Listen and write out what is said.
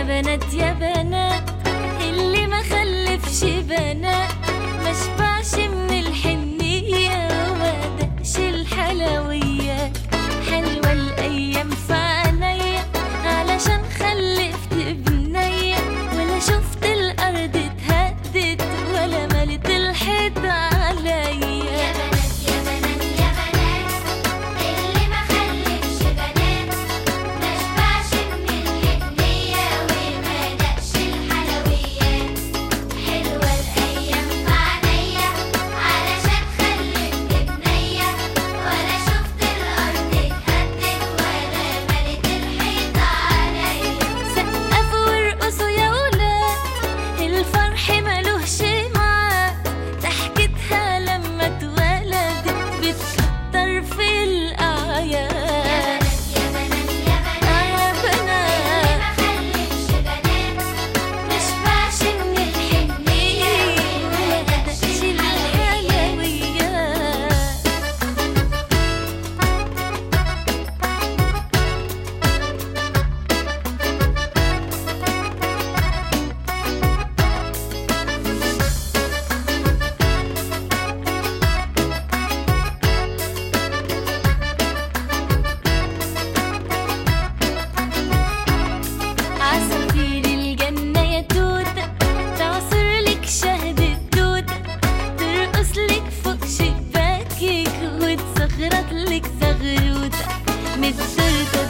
بنات يا بنات اللي ما خلفش بنات ما شبعش من الحنية وما دقش الحلويات حلوة الأيام في عينيا علشان خلفت بنية ولا شفت الأرض اتهدت ولا ملت الحيط عليا يا بنات يا بنات يا بنات اللي ما خلفش بنات ما شبعش من الهدية وما دقش الحلويات حلوة الأيام في عينيا علشان خلفت بنية ولا شفت الأرض اتهدت ولا ملت الحيط عليا سقفوا وارقصوا يا ولاد الفرح ملوش معاد ضحكتها لما اتولدت بتكتر في الأعياد يا بنات يا بنات يا بنات يا اللي بنات ما خلفش بنات ما شبعش من الحنية وما دقش الحلويات الحلويات عصافير الجنة يا توتة تعصر لك شهد التوتة ترقص لك فوق شباكك وتصغرط لك زغروتة من التورتة